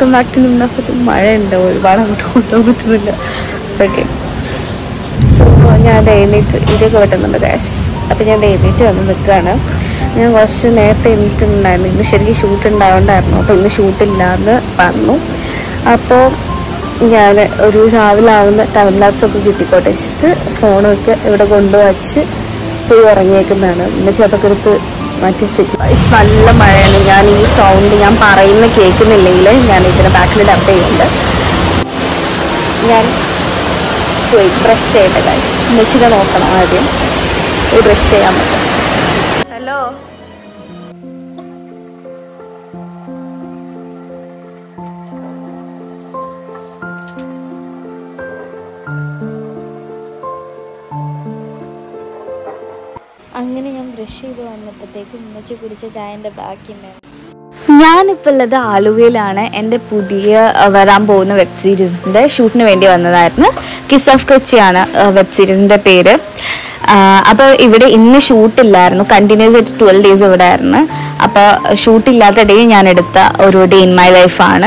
Welcome back to നിന്നപ്പത്തും മഴയുണ്ട് ഒരുപാട് അങ്ങോട്ട് കൊണ്ടുപോകാൻ പറ്റുന്നില്ല ഓക്കെ സോ ഞാൻ എഴുന്നേറ്റ് ഇതൊക്കെ വെട്ടുന്നുണ്ട് ഗ്യാസ് അപ്പം ഞാൻ എഴുന്നേറ്റ് വന്ന് നിൽക്കുകയാണ് ഞാൻ കുറച്ച് നേരത്തെ എണീറ്റിട്ടുണ്ടായിരുന്നു ഇന്ന് ശരിക്കും ഷൂട്ട് ഉണ്ടാവണ്ടായിരുന്നു അപ്പോൾ ഇന്ന് ഷൂട്ടില്ലാന്ന് പറഞ്ഞു അപ്പോൾ ഞാൻ ഒരു രാവിലെ ആവുന്ന ടൈം ലാപ്സ് ഒക്കെ കിട്ടിക്കോട്ടെ വെച്ചിട്ട് ഫോണൊക്കെ ഇവിടെ കൊണ്ടുവച്ച് പോയി ഉറങ്ങിയേക്കുന്നതാണ് എന്നുവെച്ചാൽ അതൊക്കെ എടുത്ത് മാറ്റി വെച്ചേക്കും Guys, നല്ല മഴയാണ് ഞാൻ ഈ സൗണ്ട് ഞാൻ പറയുന്ന കേൾക്കുന്നില്ലെങ്കിൽ ഞാൻ ഇതിന് ബാക്കിൽ ഡബ് ചെയ്യുന്നുണ്ട് ഞാൻ പോയി ബ്രഷ് ചെയ്യട്ടെ ഗൈസ് മെഷീനെ നോക്കണം ആദ്യം പോയി ബ്രഷ് ചെയ്യാൻ പറ്റും ഹലോ അങ്ങനെ ഞാൻ ബ്രഷ് ചെയ്ത് വന്നപ്പോഴത്തേക്കും ഉമ്മച്ചി കുടിച്ച ചായൻ്റെ ബാക്കി ഉണ്ടായിരുന്നു ഞാനിപ്പോൾ ഉള്ളത് ആലുവയിലാണ് എൻ്റെ പുതിയ അഹ്, വരാൻ പോകുന്ന വെബ് സീരീസിൻ്റെ ഷൂട്ടിന് വേണ്ടി വന്നതായിരുന്നു കിസ് ഓഫ് കൊച്ചിയാണ് വെബ് സീരീസിൻ്റെ പേര് അപ്പോൾ ഇവിടെ ഇന്ന് ഷൂട്ടില്ലായിരുന്നു കണ്ടിന്യൂസ് ആയിട്ട് ട്വൽവ് ഡേയ്സ് ഇവിടെ ആയിരുന്നു അപ്പോൾ ഷൂട്ടില്ലാത്ത ഡേ ഞാൻ എടുത്ത ഒരു ഡേ ഇൻ മൈ ലൈഫാണ്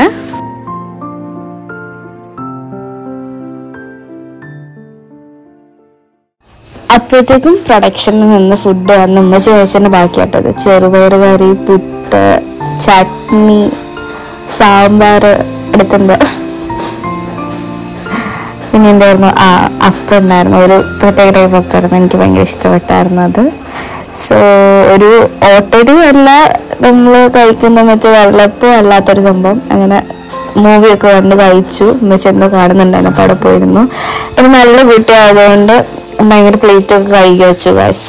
അപ്പോഴത്തേക്കും പ്രൊഡക്ഷനിൽ നിന്ന് ഫുഡ് വന്ന് ഉമ്മച്ചി വെച്ചതിൻ്റെ ബാക്കിയാട്ടത് ചെറുപയർ കറി പുട്ട് ചട്നി സാമ്പാർ എടുത്തുണ്ട് പിന്നെ എന്തായിരുന്നു ആ അപ്പം ഉണ്ടായിരുന്നു ഒരു പ്രത്യേക ടൈപ്പ് അപ്പമായിരുന്നു എനിക്ക് ഭയങ്കര ഇഷ്ടപ്പെട്ടായിരുന്നു അത് സോ ഒരു ഓട്ടടി അല്ല നമ്മൾ കഴിക്കുന്ന മറ്റേ വെള്ളപ്പം അല്ലാത്തൊരു സംഭവം അങ്ങനെ മൂവിയൊക്കെ കണ്ട് കഴിച്ചു ഉമ്മച്ചി എന്തോ കാണുന്നുണ്ടായിരുന്നു അപ്പോൾ അവിടെ പോയിരുന്നു പിന്നെ നല്ല കുട്ടിയായതുകൊണ്ട് ഭയങ്കര പ്ലേറ്റൊക്കെ കഴുകി വെച്ചു ഗൈസ്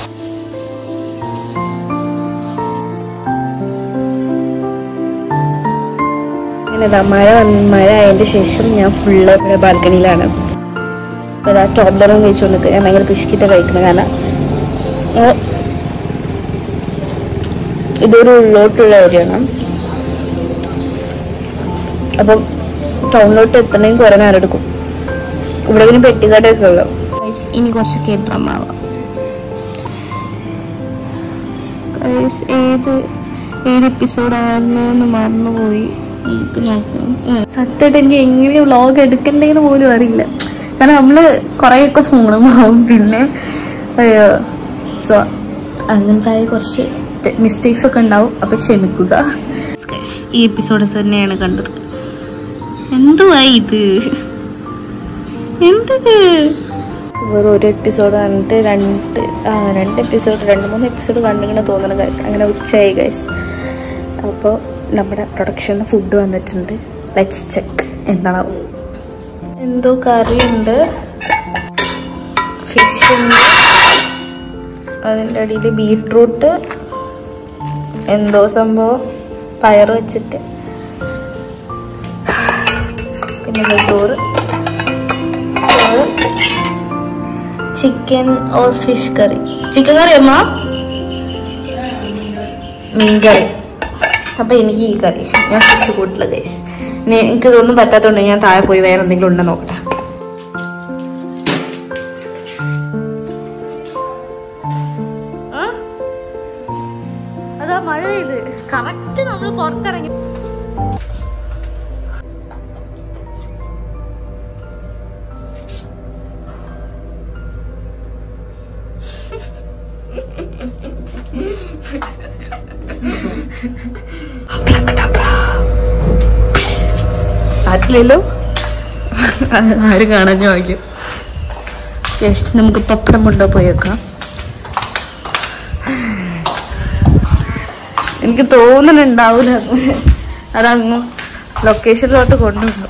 അങ്ങനെ മഴ വന്ന് മഴ ആയതിൻ്റെ ശേഷം ഞാൻ ഫുള്ള് ഇവിടെ ബാൽക്കണിയിലാണ് അപ്പോൾ ഇതാ ടോബ്ലറും കഴിച്ചുകൊണ്ട് ഞാൻ ഭയങ്കര പിശുക്കിട്ട് കഴിക്കുന്നത് കാരണം ഓ, ഇതൊരു ഉള്ളോട്ടുള്ള ഏരിയയാണ് അപ്പം ടൗണിലോട്ട് എത്തണമെങ്കിൽ കുറേ നേരം എടുക്കും ഇവിടെ പിന്നെ പെട്ടിക്കടയൊക്കെ ഉള്ളു ഇനി കുറച്ച് കേട്ടമാവാം ഏത് ഏത് എപ്പിസോഡായിരുന്നു എന്ന് മറന്നുപോയി നമുക്ക് നോക്കാം സത്യമായിട്ട് എനിക്ക് എങ്ങനെ വ്ളോഗ് എടുക്കണ്ടേന്ന് പോലും അറിയില്ല കാരണം നമ്മള് കുറേയൊക്കെ ഫോണും ആവും പിന്നെ സോ അങ്ങനത്തെ കുറച്ച് മിസ്റ്റേക്സ് ഒക്കെ ഉണ്ടാവും അപ്പൊ ക്ഷമിക്കുക ഈ എപ്പിസോഡ് തന്നെയാണ് കണ്ടത് എന്തുവാ ഇത് എന്തത് വെറും ഒരു എപ്പിസോഡ് കണ്ടിട്ട് രണ്ട് ആ രണ്ട് എപ്പിസോഡ് രണ്ട് മൂന്ന് എപ്പിസോഡ് കണ്ടിങ്ങനെ തോന്നുന്നു ഗൈസ് അങ്ങനെ ഉച്ചയായി ഗൈസ് അപ്പോൾ നമ്മുടെ പ്രൊഡക്ഷന് ഫുഡ് വന്നിട്ടുണ്ട് ലെറ്റ്സ് ചെക്ക് എന്താണ് എന്തോ കറിയുണ്ട് ഫിഷ് ഉണ്ട് അതിൻ്റെ അടിയിൽ ബീട്രൂട്ട് എന്തോ സംഭവം പയർ വെച്ചിട്ട് പിന്നെ ഇത് ചോറ് ചോറ് chicken or fish curry chicken curry അമ്മ മീൻ കറി അപ്പൊ എനിക്ക് ഈ കറി ഞാൻ ഫിഷ് കൂട്ടില്ല ഗൈസ് ഇനി എനിക്ക് ഇതൊന്നും പറ്റാത്തതുകൊണ്ട് ഞാൻ താഴെ പോയി വേറെ എന്തെങ്കിലും ഉണ്ടോ നോക്കട്ടെ അതാ മഴ പെയ്ത് കറക്റ്റ് നമ്മൾ പുറത്തിറങ്ങി ആറ്റില്ലല്ലോ ആരും കാണാൻ ചോദിക്കും ജസ്റ്റ് നമുക്ക് പപ്പടം കൊണ്ടോ പോയി വെക്കാം എനിക്ക് തോന്നുന്നുണ്ടാവൂല അതങ്ങ് ലൊക്കേഷനിലോട്ട് കൊണ്ടുപോകും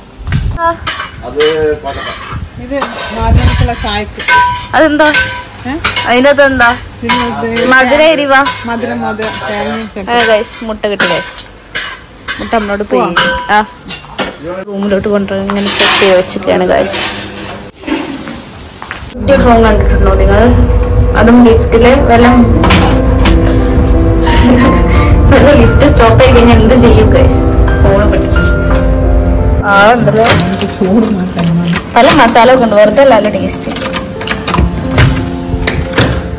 ഇത് നാല് മണിക്കുള്ള ചായക്ക് അതെന്താ അതിൻ്റെ അകത്ത് എന്താ ഇത് മധുര എരിവാ മധുരം മധുരം തേങ്ങ ഗൈസ് മുട്ട കിട്ടി ഗൈസ് മുട്ട നമ്മളോട് പോയി ആ റൂമിലോട്ട് കൊണ്ടുപോയി ഇങ്ങനെ സെറ്റ് ചെയ്ത് വെച്ചിട്ടാണ് ഗൈസ് പുതിയ ഫോൺ കണ്ടിട്ടുണ്ടോ നിങ്ങൾ അതും ലിഫ്റ്റില് വല്ല വല്ല ലിഫ്റ്റ് സ്റ്റോപ്പ് ആയി കഴിഞ്ഞാൽ എന്ത് ചെയ്യും ഗൈസ് ഫോണ് പറ്റി ആ ഉണ്ടല്ലോ ചോറ് മാറ്റാൻ പല മസാല ഒക്കെ ഉണ്ട് വെറുതെ അല്ല ടേസ്റ്റ്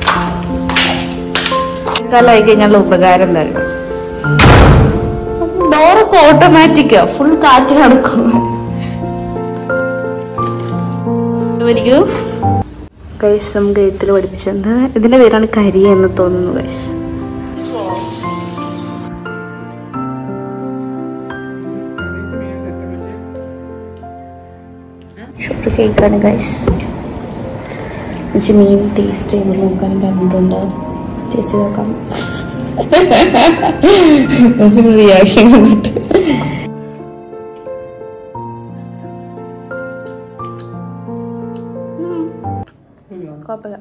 കാലമായി കഴിഞ്ഞാലുള്ള ഉപകാരം എന്തായാലും ഡോറൊക്കെ ഓട്ടോമാറ്റിക്കാ ഫുൾ കാറ്റ് നടക്കും വരികൂ ഗൈസ് നമുക്ക് എഴുത്തിൽ പഠിപ്പിച്ചത് ഇതിന്റെ പേരാണ് കരി എന്ന് തോന്നുന്നു ഗൈസ് ഷുഗർ കേക്കാണ് ഗൈസ് ചേച്ചി മീൻ ടേസ്റ്റ് ചെയ്ത് നോക്കാൻ പറഞ്ഞിട്ടുണ്ട് ചേച്ചി നോക്കാം റിയാക്ഷൻ കണ്ടിട്ട് കുഴപ്പമില്ല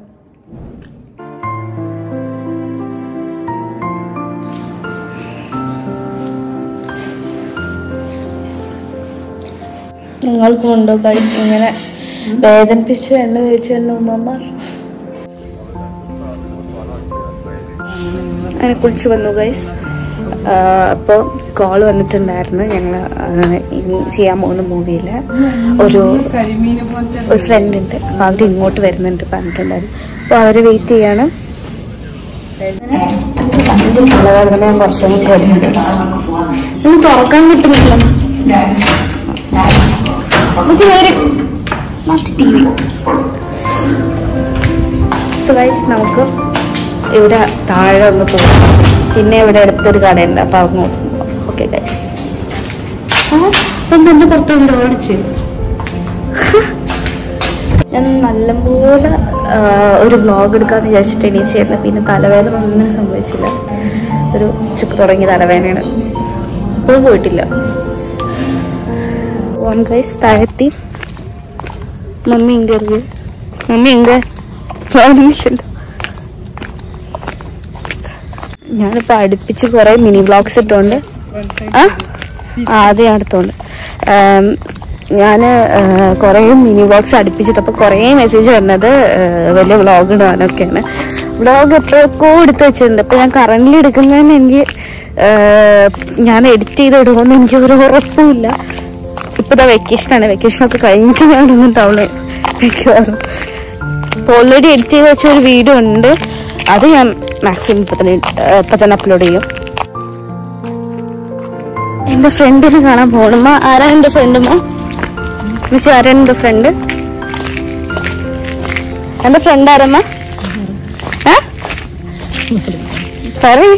നിങ്ങൾക്കുണ്ടോ ഗൈസ് ഇങ്ങനെ വേദനിപ്പിച്ച് എണ്ണ തേച്ച് തന്നെ ഉമ്മമാർ അങ്ങനെ കുളിച്ച് വന്നു ഗൈസ് അപ്പോൾ കോൾ വന്നിട്ടുണ്ടായിരുന്നു ഞങ്ങൾ ഇനി ചെയ്യാൻ പോകുന്ന മൂവിയിൽ ഒരു കരിമീനെ പോലത്തെ ഒരു ഫ്രണ്ട് ഉണ്ട് അപ്പോൾ അവർ ഇങ്ങോട്ട് വരുന്നുണ്ട് പറഞ്ഞിട്ടുണ്ടായിരുന്നു അപ്പോൾ അവർ വെയിറ്റ് ചെയ്യാണ് തലവേദന ഞാൻ കുറച്ചും കൂടി ഇത് തുറക്കാൻ കിട്ടുന്നില്ല സോ ഗൈസ് നമുക്ക് ഇവിടെ താഴെ ഒന്ന് പോകും പിന്നെ ഇവിടെ അടുത്തൊരു കടയുണ്ട് അപ്പോൾ അങ്ങോട്ട് ഓക്കെ ഗൈസ് എന്താ എൻ്റെ പുറത്ത് ഇവിടെ ഓടിച്ച് ഞാൻ നല്ലപോലെ ആ, ഒരു വ്ലോഗ് എടുക്കാന്ന് വിചാരിച്ചിട്ട് എണീച്ചായിരുന്നു പിന്നെ തലവേദന ഒന്നും സംഭവിച്ചില്ല ഒരു ചുക്ക് തുടങ്ങിയ തലവേദനയാണ് ഇപ്പോഴും പോയിട്ടില്ല വൺ ഗൈസ് താഴെത്തി മമ്മി എങ്ക ഇருக்கு മമ്മി എങ്ക ഗൗരീഷല്ലോ ഞാനിപ്പോ അടുപ്പിച്ച് കുറെ മിനി വ്ലോഗ്സ് ഇട്ടോണ്ട് ആ ആദ്യം അടുത്തോണ്ട് ഞാൻ കുറേ മിനി വ്ളോഗ്സ് അടുപ്പിച്ചിട്ടപ്പോൾ കുറേ മെസ്സേജ് വന്നത് ആ, വലിയ വ്ളോഗ് ഇടാനൊക്കെയാണ് വ്ളോഗ് എപ്പോഴൊക്കെ എടുത്ത് വെച്ചിട്ടുണ്ട് അപ്പോൾ ഞാൻ കറന്റ് എടുക്കുന്നതിന് എനിക്ക് ആ, ഞാൻ എഡിറ്റ് ചെയ്ത് ഇടുമെന്ന് എനിക്ക് ഒരു ഉറപ്പുമില്ല ഇപ്പോൾ ഇതാ വെക്കേഷനാണ് വെക്കേഷനൊക്കെ കഴിഞ്ഞിട്ട് ഞാൻ ഇടുന്നുണ്ടാവുള്ളൂ മിക്കവാറും ഇപ്പോൾ ഓൾറെഡി എഡിറ്റ് ചെയ്ത് വെച്ച ഒരു വീഡിയോ ഉണ്ട് അത് ഞാൻ മാക്സിമം ഇപ്പം തന്നെ ഇപ്പം തന്നെ അപ്ലോഡ് ചെയ്യും എന്റെ ഫ്രണ്ടിനെ കാണാൻ പോണമ്മ ആരാ എന്റെ ഫ്രണ്ടുമ്മ മിച്ചി ആരാ എന്റെ ഫ്രണ്ട് എന്റെ ഫ്രണ്ട് ആരമ്മ ഏ പറയ്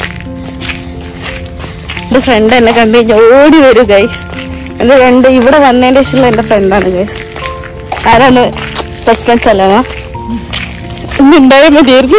എന്റെ ഫ്രണ്ട് എന്നെ കണ്ടു കഴിഞ്ഞാൽ ഓടി വരും ഗൈസ് എന്റെ ഫ്രണ്ട് ഇവിടെ വന്നതിന്റെ ശേഷമുള്ള എന്റെ ഫ്രണ്ടാണ് ഗൈസ് ആരാണ് സസ്പെൻസ് അല്ലമ്മ ഇന്നുണ്ടായാൽ മതിയായിരുന്നു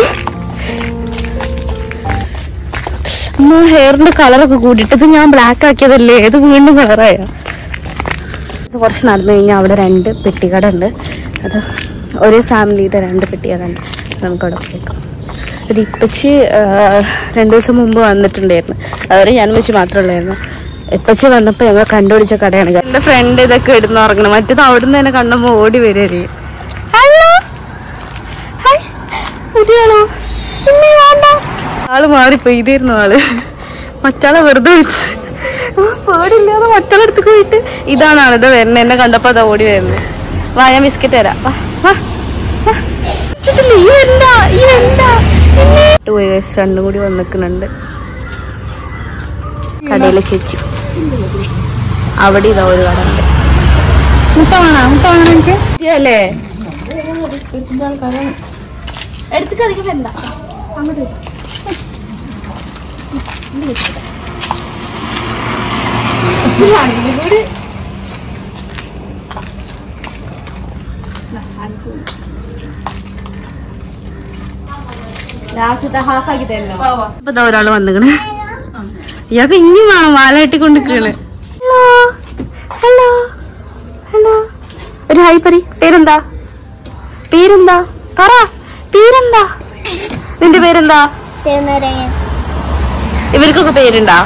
അമ്മ ഹെയറിന്റെ കളറൊക്കെ കൂടിയിട്ട് ഇത് ഞാൻ ബ്ലാക്ക് ആക്കിയതല്ലേ ഇത് വീണ്ടും കളറായ ഇത് കുറച്ച് നടന്നു കഴിഞ്ഞാൽ അവിടെ രണ്ട് പെട്ടിക്കട ഉണ്ട് അത് ഒരേ ഫാമിലിയുടെ രണ്ട് പെട്ടിക്കട ഉണ്ട് നമുക്ക് അവിടെ പോയേക്കാം ഇത് ഇപ്പച്ചി രണ്ടു ദിവസം മുമ്പ് വന്നിട്ടുണ്ടായിരുന്നു അവര് ഞാൻ വെച്ച് മാത്രമുള്ളായിരുന്നു ഇപ്പച്ചി വന്നപ്പോ ഞങ്ങൾ കണ്ടുപിടിച്ച കടയാണ് എന്റെ ഫ്രണ്ട് ഇതൊക്കെ ഇടുന്ന ഉറങ്ങണം മറ്റേത് അവിടുന്ന് തന്നെ കണ്ടപ്പോ ഓടി വരും ഹലോ ഹായ് പുതിയാണോ ഇന്നേ വേണ്ട ആള് മാറിപ്പോയി ഇതായിരുന്നു ആള് മറ്റാളെ വെറുതെ വെച്ച് പേടില്ലാതെ മറ്റാളെ അടുത്ത് പോയിട്ട് ഇതാണ് ആള് ഇത് വരുന്നത് എന്നെ കണ്ടപ്പോ അതാ ഓടി വരുന്നത് വാ ഞാൻ ബിസ്ക്കറ്റ് തരാം വാ വാ വാ. ചുറ്റില്ല, ഈ വരണ്ട ഈ വരണ്ട ടു ഇയേഴ്സ് രണ്ടും കൂടി വന്നിക്കുന്നുണ്ട് കടയിലെ ചേച്ചി അവിടെ ഇതാ ഒരു കട ഉണ്ട് മുട്ട വേണോ മുട്ട വേണോ എനിക്ക് അല്ലേ ബിസ്ക്കറ്റിന്റെ ആൾക്കാരാണ് എടുത്തേക്ക് അധികം വേണ്ട അങ്ങോട്ട് വെക്ക്. ഇപ്പൊ ദാ ഒരാള് വന്നിക്കണ് ഇയാൾക്ക് ഇനിയും വേണം മാലയിട്ട് കൊണ്ടിരിക്കണ് ഹലോ ഹലോ ഹലോ ഒരു ഹായ് പറി പേരെന്താ പേരെന്താ പറ പേരെന്താ നിന്റെ പേരെന്താ തേനരയൻ ഇവർക്കൊക്കെ പേരുണ്ടാ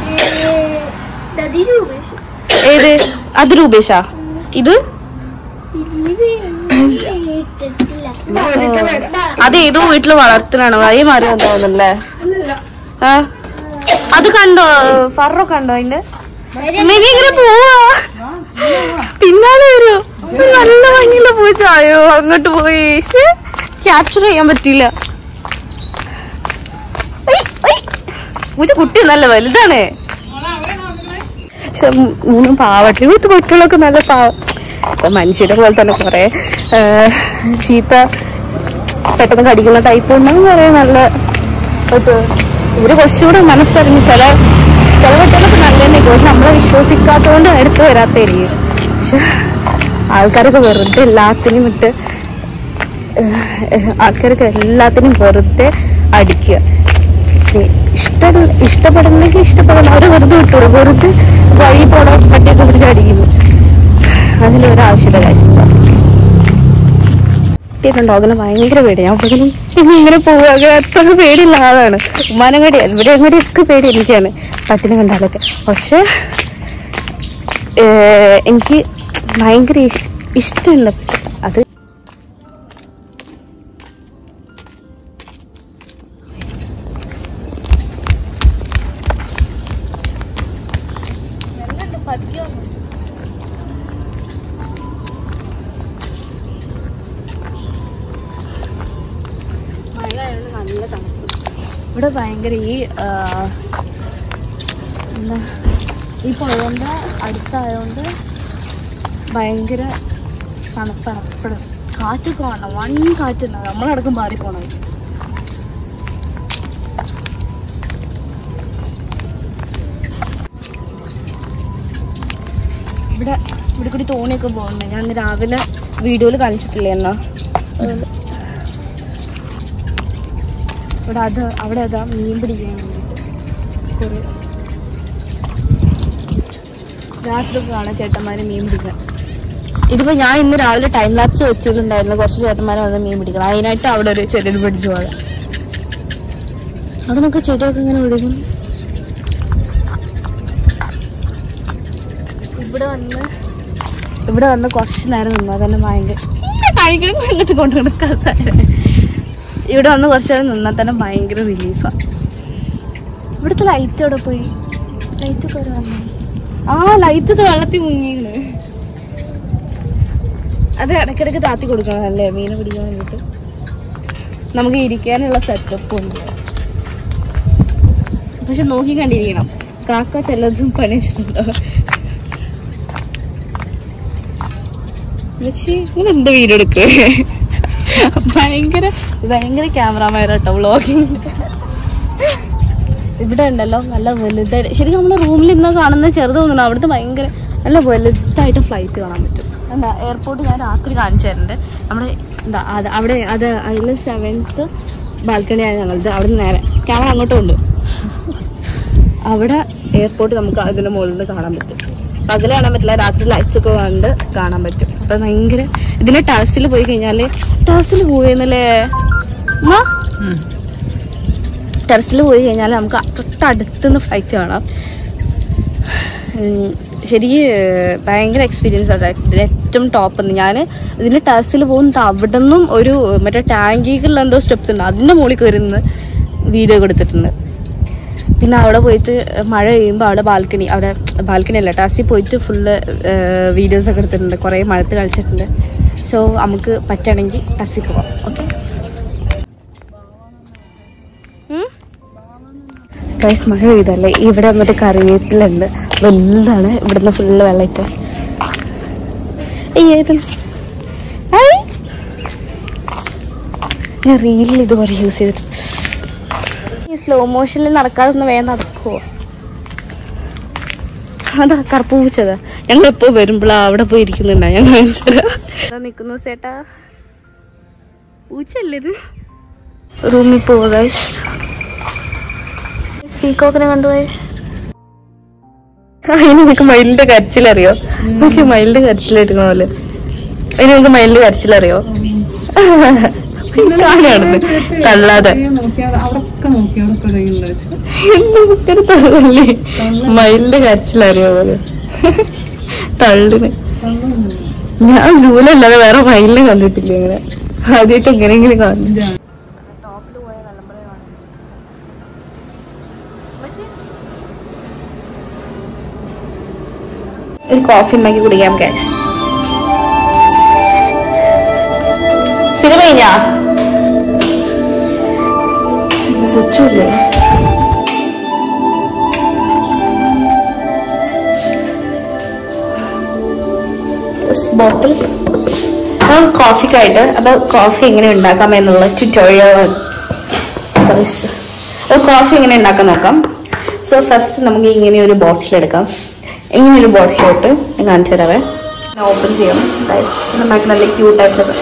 ഏത് അത് രൂപേഷാ ഇത് അത് ഏതോ വീട്ടില് വളർത്തണാണ് വഴി മാറി വന്നോന്നല്ലേ ആ അത് കണ്ടോ ഫറോ കണ്ടോ അതിന്റെ മിനി ഇങ്ങനെ പോവാ പിന്നാലെ വരൂ ഒരു നല്ല ഭംഗിയുള്ള പൂച്ചായോ അങ്ങോട്ട് പോയി ക്യാപ്ചർ ചെയ്യാൻ പറ്റില്ല ഐ, ഐ. പൂച്ച കുട്ടി നല്ല വലുതാണ് ചെ- മൂന്നും പാവട്ടെ വീട്ട് കുട്ടികളൊക്കെ നല്ല പാവ ഇപ്പൊ മനുഷ്യരെ പോലെ തന്നെ കുറെ ചീത്ത പെട്ടെന്ന് കടിക്കുന്ന ടൈപ്പ് ഉണ്ടെന്ന് പറയാൻ നല്ല ഒരു ഇവര് കുറച്ചുകൂടെ മനസ്സറിഞ്ഞ് ചില ചില കുട്ടികളൊക്കെ നല്ല തന്നെ പക്ഷെ നമ്മളെ വിശ്വസിക്കാത്തതുകൊണ്ട് അടുത്ത് വരാത്തായിരിക്കും പക്ഷെ ആൾക്കാരൊക്കെ വെറുതെ എല്ലാത്തിനും ഇട്ട് ഏഹ് ആൾക്കാരൊക്കെ എല്ലാത്തിനും വെറുതെ അടിക്കുക സ്നേ- ഇഷ്ട ഇഷ്ടപ്പെടുന്നെങ്കിൽ ഇഷ്ടപ്പെടണം അവരെ വെറുതെ വിട്ടോളൂ വെറുതെ വഴി പോണ പട്ടിയൊക്കെ പിടിച്ച് അടിക്കുന്നു അതിലൊരാവശ്യമില്ല കാര്യം കിട്ടിയിട്ടുണ്ടോ അങ്ങനെ ഭയങ്കര പേടി ഞാൻ അപ്പോഴേക്കും ഇനി ഇങ്ങനെ പോവുക അങ്ങനെ അത്ര പേടിയുള്ള ആളാണ് ഉമ്മാനങ്ങടി ഇവിടെ അങ്ങടിയൊക്കെ പേടി എനിക്കാണ് പട്ടിനെ കണ്ടാലൊക്കെ പക്ഷെ ഏഹ്, എനിക്ക് ഭയങ്കര ഇഷ്- ഇഷ്ടമുണ്ട് അത് ഇവിടെ ഭയങ്കര ഈ ആ, എന്താ ഈ പുഴൻ്റെ അടുത്തായതുകൊണ്ട് ഭയങ്കര തണുപ്പാണ് എപ്പോഴും കാറ്റൊക്കെ വേണം വൺ കാറ്റുണ്ടാവും നമ്മളടക്കം മാറിപ്പോണം ഇവിടെ ഇവിടെ കൂടി തോണിയൊക്കെ പോകുന്നുണ്ട് ഞാൻ ഇന്ന് രാവിലെ വീഡിയോയിൽ കാണിച്ചിട്ടില്ലേ എന്നാ അതുകൊണ്ട് ഇവിടെ അത് അവിടെ അതാ മീൻ പിടിക്കാൻ വേണ്ടിയിട്ട് കുറേ രാത്രിയൊക്കെ കാണാം ചേട്ടന്മാര് മീൻ പിടിക്കാൻ ഇതിപ്പോ ഞാൻ ഇന്ന് രാവിലെ ടൈം ലാപ്സ് വെച്ചിട്ടുണ്ടായിരുന്നു കുറച്ച് ചേട്ടന്മാരെ വന്ന് മീൻ പിടിക്കണം അതിനായിട്ട് അവിടെ ഒരു ചെടി പിടിച്ചു പോകാം അവിടെ നമുക്ക് ചെടിയൊക്കെ ഇങ്ങനെ ഒഴുകും ഇവിടെ വന്ന് ഇവിടെ വന്ന് കുറച്ച് നേരം നിന്നാൽ തന്നെ ഭയങ്കര ഭയങ്കര അങ്ങോട്ട് കൊണ്ട് കിടക്കാൻ സാറേ ഇവിടെ വന്ന് കുറച്ച് നേരം നിന്നാൽ തന്നെ ഭയങ്കര റിലീഫാണ് ഇവിടുത്തെ ലൈറ്റ് അവിടെ പോയി ലൈറ്റ് ഒക്കെ വന്നു ആ ലൈറ്റ് ഒക്കെ വെള്ളത്തിൽ മുങ്ങിയാണ് അത് ഇടയ്ക്കിടയ്ക്ക് താത്തി കൊടുക്കണം അല്ലേ മീനെ പിടിക്കാൻ വേണ്ടിയിട്ട് നമുക്ക് ഇരിക്കാനുള്ള സെറ്റപ്പ് ഉണ്ട് പക്ഷെ നോക്കി കണ്ടിരിക്കണം കാക്ക ചിലതും പണി വെച്ചിട്ടുണ്ടോ പക്ഷേ ഇങ്ങനെ എന്ത് വീഡിയോ എടുക്കേ ഭയങ്കര ഭയങ്കര ക്യാമറമാൻ കേട്ടോ വ്ളോഗിങ് ഇവിടെ ഉണ്ടല്ലോ നല്ല വലുതായിട്ട് ശരിക്കും നമ്മുടെ റൂമിൽ ഇന്ന് കാണുന്ന ചെറുത് തോന്നുന്നു അവിടുത്തെ ഭയങ്കര നല്ല വലുതായിട്ട് ഫ്ലൈറ്റ് കാണാൻ പറ്റും എന്താ എയർപോർട്ട് ഞാൻ രാത്രി കാണിച്ചു തരുന്നുണ്ട് നമ്മുടെ എന്താ അത് അവിടെ അത് അതിൽ സെവൻത്ത് ബാൽക്കണിയാണ് ഞങ്ങളത് അവിടെ നിന്ന് നേരെ ക്യാമറ അങ്ങോട്ടും ഉണ്ട് അവിടെ എയർപോർട്ട് നമുക്ക് അതിൻ്റെ മുകളിൽ നിന്ന് കാണാൻ പറ്റും പകല് കാണാൻ പറ്റില്ല രാത്രി ലൈറ്റ്സ് ഒക്കെ കണ്ട് കാണാൻ പറ്റും അപ്പം ഭയങ്കര ഇതിന് ടെറസിൽ പോയി കഴിഞ്ഞാൽ ടെറസിൽ പോയെന്നല്ലേ ഉമ്മ ടെറസിൽ പോയി കഴിഞ്ഞാൽ നമുക്ക് തൊട്ടടുത്തുനിന്ന് ഫ്ലൈറ്റ് കാണാം ഉം, ശരിക്ക് ഭയങ്കര എക്സ്പീരിയൻസ് ആണ് ഇതിന് ഏറ്റവും ടോപ്പ് ഞാൻ ഇതിൻ്റെ ടെറസിൽ പോകുന്നിട്ട് അവിടെ നിന്നും ഒരു മറ്റേ ടാങ്കികളിൽ എന്തോ സ്റ്റെപ്സ് ഉണ്ട് അതിൻ്റെ മുകളിൽ കയറി നിന്ന് വീഡിയോ കൊടുത്തിട്ടുണ്ട് പിന്നെ അവിടെ പോയിട്ട് മഴ പെയ്യുമ്പോൾ അവിടെ ബാൽക്കണി അവിടെ ബാൽക്കണി അല്ല ടാസിൽ പോയിട്ട് ഫുള്ള് വീഡിയോസ് ഒക്കെ എടുത്തിട്ടുണ്ട് കുറേ മഴത്ത് കളിച്ചിട്ടുണ്ട് സോ നമുക്ക് പറ്റുകയാണെങ്കിൽ ടാസിൽ പോവാം ഓക്കെ ഗൈസ് മഴ പെയ്തല്ലേ ഇവിടെ വന്നിട്ട് കറിവേപ്പിലുണ്ട് വലുതാണ് ഇവിടുന്ന് ഫുള്ള് വെള്ളയിട്ട് ഏത് ഐ. ഞാൻ റീലിൽ ഇതുപോലെ യൂസ് ചെയ്തിട്ട് ഈ സ്ലോ മോഷനിൽ നടക്കാതെ ഒന്ന് വേഗം നടക്കുവോ അതാ കറുപ്പ് പൂച്ചതാ ഞങ്ങൾ എപ്പോ വരുമ്പോഴാ അവിടെ പോയി ഇരിക്കുന്നുണ്ടാ ഞാൻ കാണിച്ചതാ നിൽക്കുന്നു ചേട്ടാ പൂച്ചല്ലേ ഇത് റൂമിൽ പോവാ പീക്കോക്കിനെ കണ്ടു അതിന് നിനക്ക് മയിലിന്റെ കരച്ചിലറിയോ പക്ഷെ മയിലിന്റെ കരച്ചിലെടുക്കണ പോലെ അതിന് നിനക്ക് മയിലിന്റെ കരച്ചിലറിയോ കാണാണെന്ന് തള്ളാതെ നോക്കി അവിടൊക്കെ നോക്കി അവിടൊക്കെ എവിടെയെങ്കിലും എന്തൊക്കെ തള്ളല്ലേ മയിലിന്റെ കരച്ചിലറിയോ പോലെ തള്ളിന് ഞാൻ സൂലല്ലാതെ വേറെ മയിലിനെ കണ്ടിട്ടില്ല ഇങ്ങനെ ആദ്യമായിട്ട് എങ്ങനെയെങ്കിലും കാണുന്നു ഒരു കോഫി ഉണ്ടാക്കി കുടിക്കാം ഗ്യാസ് സിനിമ കഴിഞ്ഞാ സ്വിച്ചില്ലേ ബോട്ടിൽ കോഫിക്കായിട്ട് അപ്പോൾ കോഫി എങ്ങനെ ഉണ്ടാക്കാം എന്നുള്ള ട്യൂട്ടോറിയൽ അപ്പോൾ കോഫി എങ്ങനെ ഉണ്ടാക്കാൻ നോക്കാം സോ ഫസ്റ്റ് നമുക്ക് ഇങ്ങനെ ഒരു ബോട്ടിൽ എടുക്കാം ഇങ്ങനെ ഒരു ബോട്ടിലോട്ട് ഞാൻ കാണിച്ചു തരാവേ ഓപ്പൺ ചെയ്യാം ഗൈസ് നമുക്ക് നല്ല ക്യൂട്ടായിട്ടുള്ള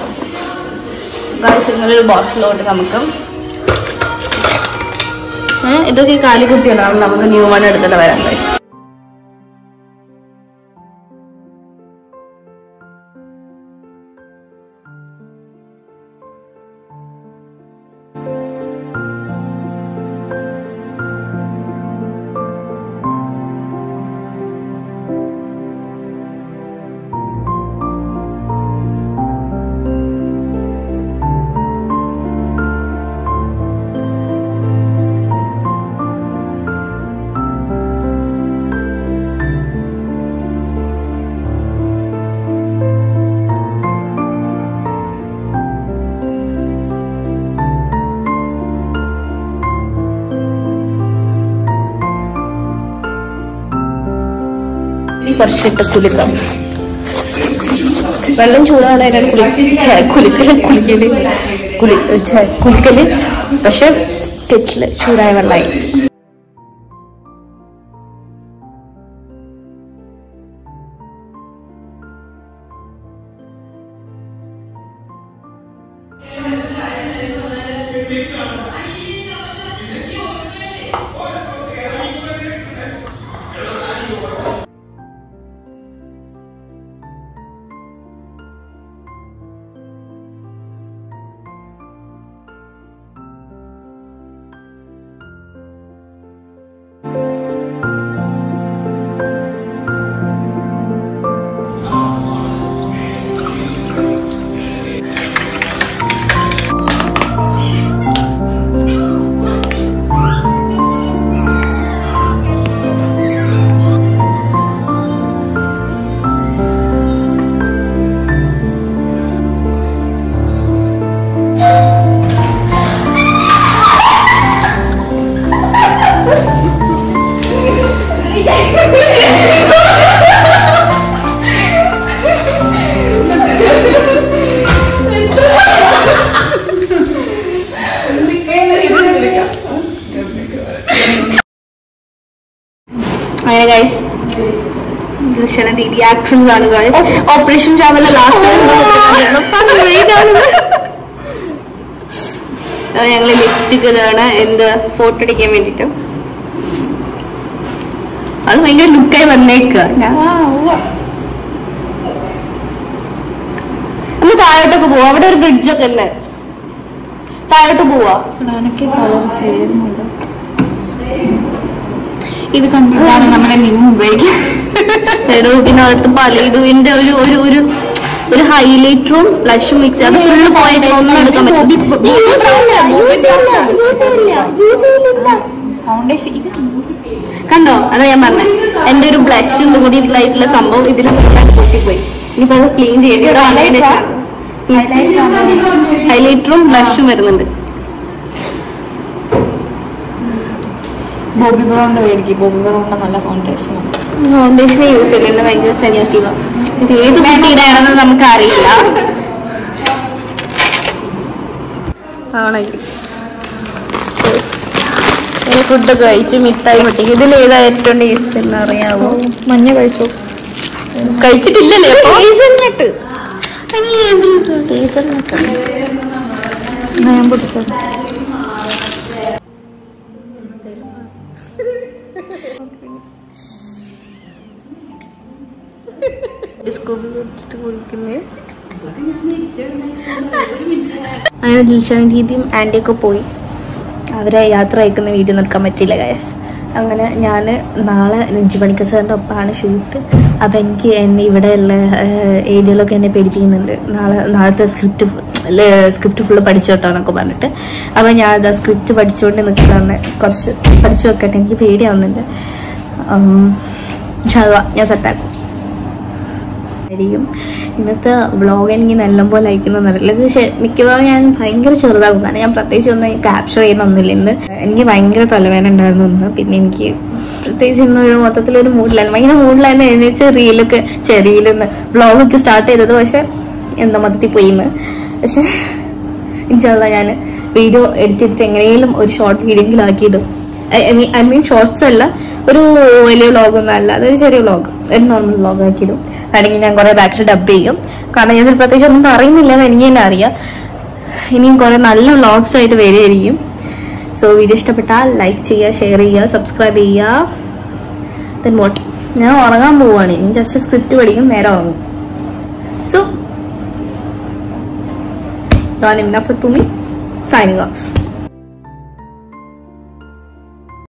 ഗൈസ് ഇങ്ങനെ ഒരു ബോട്ടിലോട്ട് നമുക്ക് ഏ, ഇതൊക്കെ കാലിക്കുപ്പിയാണ് നമുക്ക് ന്യൂ വൺ എടുത്തിട്ട് വരാം ഗൈസ് ഇനി കുറച്ചിട്ട് കുലുക്കാം വെള്ളം ചൂടാണ് കുളി കുലിക്കല് കുളിക്കല് കുലി ഛെ, കുലിക്കല് പക്ഷെ കെറ്റില് ചൂടായ വെള്ളമായി അങ്ങനെ ഗൈസ് കൃഷ്ണ ദീദി ആക്ട്രസ് ആണ് ഗൈസ് ഓപ്പറേഷൻ ചാവല ലാസ്റ്റ് ഞങ്ങൾ ലിപ്സ്റ്റിക് ഇതാണ് എന്ത് ഫോട്ടോ അടിക്കാൻ വേണ്ടിട്ട് അത് ഭയങ്കര ലുക്കായി വന്നേക്ക നമ്മൾ താഴോട്ടൊക്കെ പോവാ അവിടെ ഒരു ബ്രിഡ്ജൊക്കെ ഉണ്ട് താഴോട്ട് പോവാ എനിക്ക് കളർ ചേരുന്നില്ല ഇത് കണ്ടിട്ടാണ് നമ്മുടെ നിമ്മ ഉപയോഗിക്കുന്നത് എടോ ഇതിനകത്ത് പല ഇതിന്റെ ഒരു ഒരു ഒരു ഒരു ഹൈലൈറ്ററും ബ്ലഷും മിക്സ് അത് ഫുള്ള് പോയിട്ട് ഒന്നും എടുക്കാൻ പറ്റും ഫൗണ്ടേഷൻ ഇത് കണ്ടോ അതാ ഞാൻ പറഞ്ഞത് എന്റെ ഒരു ബ്ലഷും കൂടി ആയിട്ടുള്ള സംഭവം ഇതിൽ പൊട്ടിപ്പോയി ഇനിയിപ്പോ അത് ക്ലീൻ ചെയ്യേണ്ടി ഹൈലൈറ്ററും ബ്ലഷും വരുന്നുണ്ട് ബോബി ബ്രൗണിന്റെ മേടിക്കും ബോബി ബ്രൗണിന്റെ നല്ല ഫൗണ്ടേഷൻ ഫൗണ്ടേഷൻ യൂസ് ചെയ്യുന്നത് ഭയങ്കര സെൻസിറ്റീവ് ഇത് ഏത് കുട്ടിയുടെ ആണെന്ന് നമുക്ക് അറിയില്ല ആണെങ്കിൽ ഫുഡൊക്കെ കഴിച്ചു മിഠായി പൊട്ടിക്ക് ഇതിൽ ഏതാ ഏറ്റവും ടേസ്റ്റ് എന്ന് അറിയാമോ മഞ്ഞ കഴിച്ചു കഴിച്ചിട്ടില്ലല്ലേ അപ്പൊ ഞാൻ പൊട്ടിച്ചത് സ്കൂബി വെച്ചിട്ട് കുളിക്കുന്നത് അങ്ങനെ ദിൽഷാൻ ദീദിയും ആൻറ്റിയൊക്കെ പോയി അവരെ യാത്ര അയക്കുന്ന വീഡിയോ എടുക്കാൻ പറ്റിയില്ല ഗയസ് അങ്ങനെ ഞാൻ നാളെ രഞ്ജു പണിക്ക സാറിൻ്റെ ഒപ്പമാണ് ഷൂട്ട് അപ്പം എനിക്ക് എന്നെ ഇവിടെയുള്ള ഏരിയകളൊക്കെ എന്നെ പേടിപ്പിക്കുന്നുണ്ട് നാളെ നാളത്തെ സ്ക്രിപ്റ്റ് സ്ക്രിപ്റ്റ് ഫുള്ള് പഠിച്ചോട്ടോ എന്നൊക്കെ പറഞ്ഞിട്ട് അപ്പം ഞാൻ അത് സ്ക്രിപ്റ്റ് പഠിച്ചുകൊണ്ട് നിൽക്കുകയാണ് കുറച്ച് പഠിച്ചു വെക്കട്ടെ എനിക്ക് പേടിയാവുന്നുണ്ട് ഉം, ഇൻഷാ അള്ളാ, ഞാൻ സെറ്റാക്കും ആയിരിക്കും ഇന്നത്തെ വ്ളോഗ് എനിക്ക് നല്ലപോലെ അയക്കുന്നറിയില്ല ഇത് ശ- മിക്കവാറും ഞാൻ ഭയങ്കര ചെറുതാകും കാരണം ഞാൻ പ്രത്യേകിച്ച് ഒന്നും ക്യാപ്ചർ ചെയ്യുന്നൊന്നുമില്ല ഇന്ന് എനിക്ക് ഭയങ്കര തലവേദന ഉണ്ടായിരുന്നു ഇന്ന് പിന്നെ എനിക്ക് പ്രത്യേകിച്ച് ഇന്ന് ഒരു മൊത്തത്തിലൊരു മൂഡിലായിരുന്നു ഭയങ്കര മൂഡിലായിരുന്നു എന്നുവെച്ച് റീലൊക്കെ റീലെന്ന് വ്ളോഗൊക്കെ സ്റ്റാർട്ട് ചെയ്തത് പക്ഷെ എന്താ മൊത്തത്തിൽ പോയിന്ന് പക്ഷെ ഇൻഷാല്ല ഞാൻ വീഡിയോ എഡിറ്റ് ചെയ്തിട്ട് എങ്ങനെയും ഒരു ഷോർട്ട് വീഡിയോങ്കിലും ആക്കിയിടും ഐ മീൻ ഷോർട്സ് അല്ല ഒരു വലിയ വ്ളോഗൊന്നും അല്ല അതൊരു ചെറിയ വ്ളോഗ് ഒരു നോർമൽ വ്ളോഗ് ആക്കിയിടും അല്ലെങ്കിൽ ഞാൻ കുറെ ബാക്കിൽ ഡബ് ചെയ്യും കാരണം ഞാൻ ഇതിൽ പ്രത്യേകിച്ച് ഒന്നും പറയുന്നില്ല എന്ന് എനിക്ക് തന്നെ അറിയാം ഇനിയും കുറെ നല്ല വ്ളോഗ്സ് ആയിട്ട് വരികയായിരിക്കും സോ വീഡിയോ ഇഷ്ടപ്പെട്ടാൽ ലൈക്ക് ചെയ്യുക ഷെയർ ചെയ്യുക സബ്സ്ക്രൈബ് ചെയ്യുക ദെൻ വാട്ട് ഞാൻ ഉറങ്ങാൻ പോവുകയാണ് ഇനി ജസ്റ്റ് സ്ക്രിപ്റ്റ് പഠിക്കും നേരെ ഉറങ്ങും സോ ഞാൻ ഇന്നഫത്തുമി സൈനിങ് ഓഫ്